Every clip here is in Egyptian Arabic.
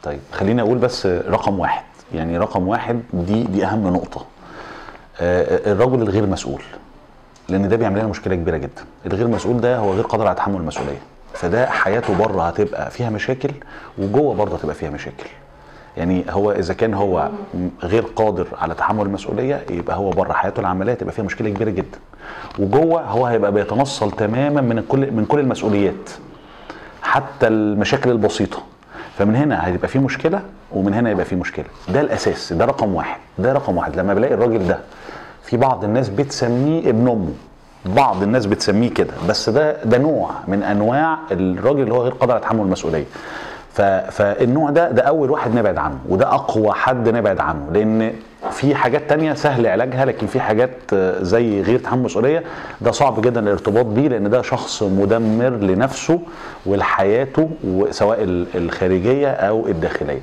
طيب خليني اقول بس رقم واحد يعني رقم واحد دي دي اهم نقطه آه، الرجل الغير مسؤول لان ده بيعمل لنا مشكله كبيره جدا الغير مسؤول ده هو غير قادر على تحمل المسؤوليه فده حياته بره هتبقى فيها مشاكل وجوه برضه هتبقى فيها مشاكل يعني هو اذا كان هو م- غير قادر على تحمل المسؤوليه يبقى هو بره حياته العمليه تبقى فيها مشكله كبيره جدا وجوه هو هيبقى بيتنصل تماما من كل من كل المسؤوليات حتى المشاكل البسيطه فمن هنا هيبقى في مشكله ومن هنا يبقى في مشكله ده الاساس ده رقم واحد ده رقم واحد لما بلاقي الراجل ده في بعض الناس بتسميه ابن امه بعض الناس بتسميه كده بس ده ده نوع من انواع الراجل اللي هو غير قادر على تحمل المسؤوليه ف- فالنوع ده ده اول واحد نبعد عنه وده اقوى حد نبعد عنه لان في حاجات تانية سهل علاجها لكن في حاجات آه، زي غير تحمل المسؤوليه ده صعب جدا الارتباط بيه لان ده شخص مدمر لنفسه ولحياته سواء ال- الخارجيه او الداخليه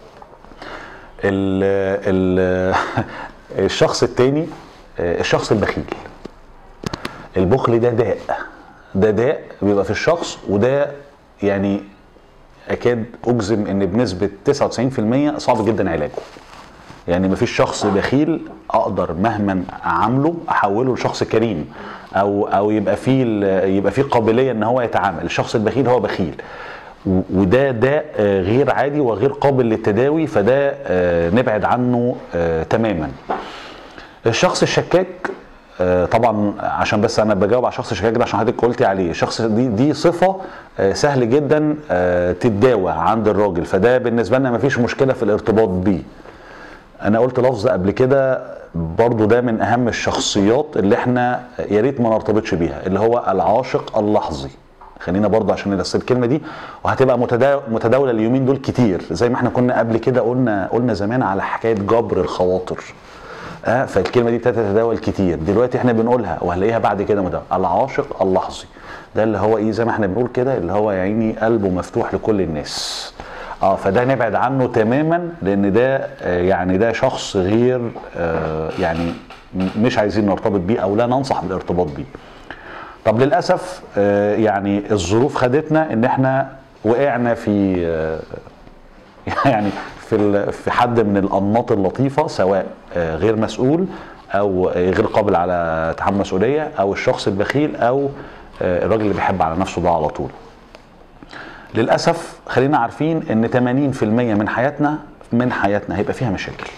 ال ال الشخص التاني آه، الشخص البخيل البخل ده داء ده داء بيبقى في الشخص وده يعني اكاد اجزم ان بنسبه 99% صعب جدا علاجه يعني مفيش شخص بخيل اقدر مهما اعامله احوله لشخص كريم او او يبقى فيه ال- يبقى فيه قابليه ان هو يتعامل الشخص البخيل هو بخيل و- وده ده آه، غير عادي وغير قابل للتداوي فده آه، نبعد عنه آه، تماما الشخص الشكاك آه، طبعا عشان بس انا بجاوب على الشخص الشكاك ده عشان حضرتك قلتي عليه الشخص دي دي صفه آه، سهل جدا آه، تتداوى عند الراجل فده بالنسبه لنا مفيش مشكله في الارتباط بيه انا قلت لفظ قبل كده برضو ده من اهم الشخصيات اللي احنا يا ريت ما نرتبطش بيها اللي هو العاشق اللحظي خلينا برضو عشان نرسل الكلمه دي وهتبقى متدا- متداوله اليومين دول كتير زي ما احنا كنا قبل كده قلنا قلنا زمان على حكايه جبر الخواطر اه فالكلمه دي ابتدت تتداول كتير دلوقتي احنا بنقولها وهنلاقيها بعد كده مداول العاشق اللحظي ده اللي هو ايه زي ما احنا بنقول كده اللي هو يا عيني قلبه مفتوح لكل الناس اه فده نبعد عنه تماما لان ده آه، يعني ده شخص غير آه، يعني م- مش عايزين نرتبط بيه او لا ننصح بالارتباط بيه طب للاسف آه، يعني الظروف خدتنا ان احنا وقعنا في آه، يعني في ال- في حد من الانماط اللطيفه سواء آه، غير مسؤول او آه، غير قابل على تحمل مسؤوليه او الشخص البخيل او آه، الراجل اللي بيحب على نفسه ده على طول للاسف خلينا عارفين ان 80% من حياتنا من حياتنا هيبقى فيها مشاكل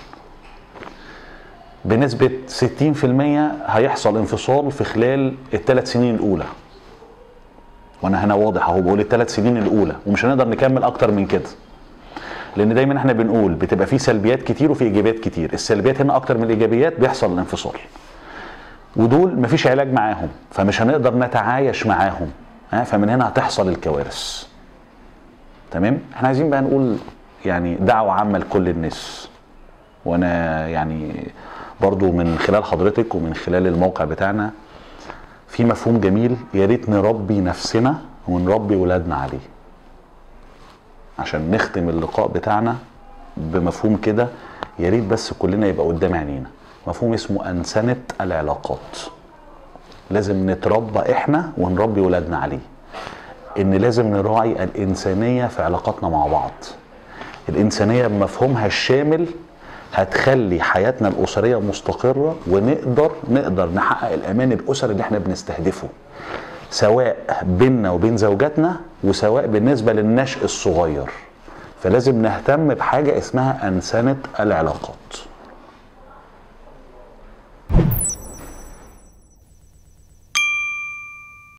بنسبة 60% هيحصل انفصال في خلال الثلاث سنين الأولى وأنا هنا واضح أهو بقول الثلاث سنين الأولى ومش هنقدر نكمل أكتر من كده لأن دايما احنا بنقول بتبقى في سلبيات كتير وفي إيجابيات كتير السلبيات هنا أكتر من الإيجابيات بيحصل الانفصال ودول مفيش علاج معاهم فمش هنقدر نتعايش معاهم ها فمن هنا هتحصل الكوارث تمام احنا عايزين بقى نقول يعني دعوة عامة لكل الناس وانا يعني برضو من خلال حضرتك ومن خلال الموقع بتاعنا في مفهوم جميل يا ريت نربي نفسنا ونربي ولادنا عليه عشان نختم اللقاء بتاعنا بمفهوم كده يا ريت بس كلنا يبقى قدام عينينا مفهوم اسمه أنسنة العلاقات لازم نتربى احنا ونربي ولادنا عليه ان لازم نراعي الانسانيه في علاقاتنا مع بعض الانسانيه بمفهومها الشامل هتخلي حياتنا الاسريه مستقره ونقدر نقدر نحقق الامان الاسري اللي احنا بنستهدفه سواء بيننا وبين زوجاتنا وسواء بالنسبه للنشء الصغير فلازم نهتم بحاجه اسمها انسنه العلاقات